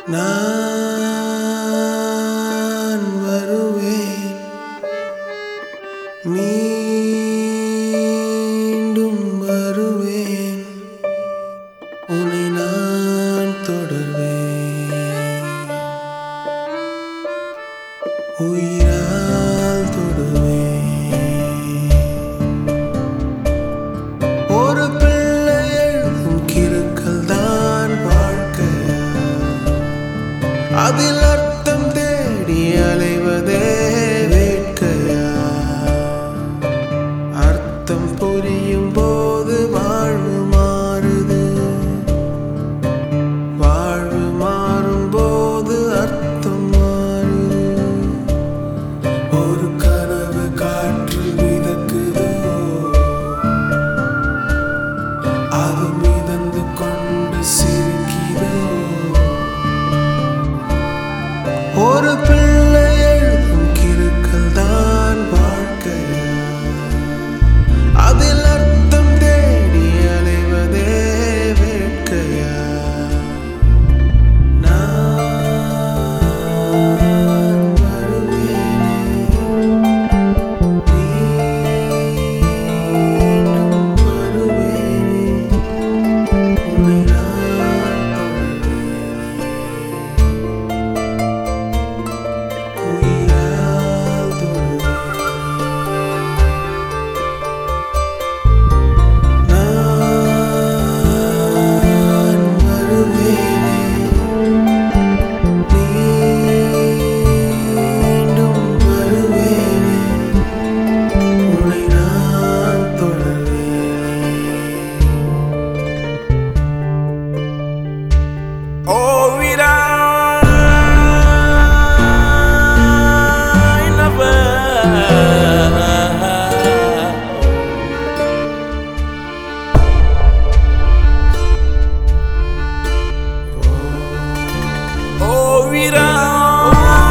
நான் வருவேன் மீண்டும் வருவேன் உன்னை நான் தொடர்வேன் உயிரால் தொடுவேன் ஒரு பிள்ளை எழுதும் கிறுக்கல் தான் வாழ்க்கையா அதில் அர்த்தம் தேடி அலைவதே வேட்கையா அர்த்தம் புரியும் போது வாழ்வு மாறுது வாழ்வு மாறும் போது அர்த்தம் மாறுது ஒரு கனவு காற்று மிதக்குதோ அது மிதந்து கொண்டு சிரிக்கிறோ ஒரு பிள்ளை எழுதும் கிறுக்கல் தான் வாழ்க்கையா அதில் அர்த்தம் தேடி அலைவதே வேட்கையா நான் வருவேனே மீண்டும் வருவேனே உன்னை நான் தொடர்வேனே உயிரால் நான் வருவேனே மீண்டும் வருவேனே உன்னை நான் தொடர்வேனே Ouvirá Ouvirá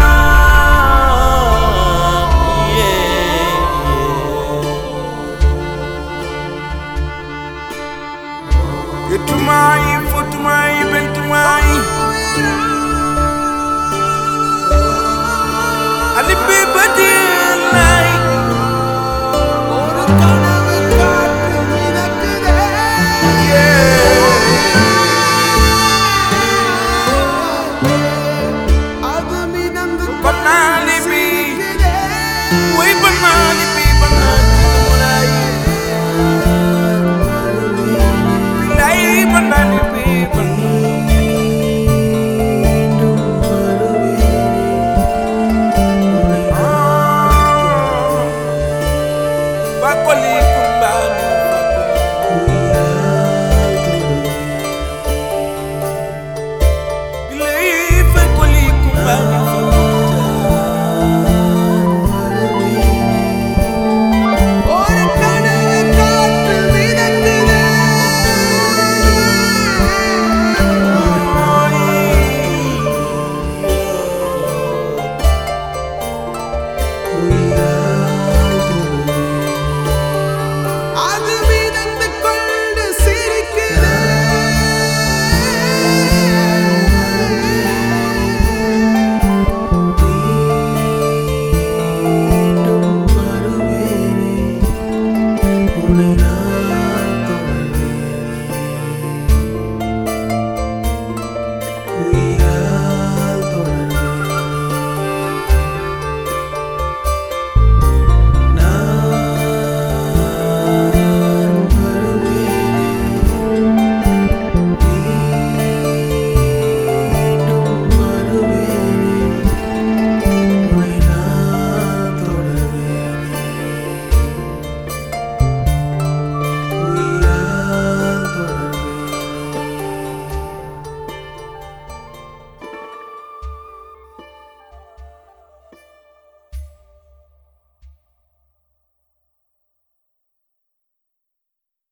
Etumai, futumai, bentumai Ali bibadi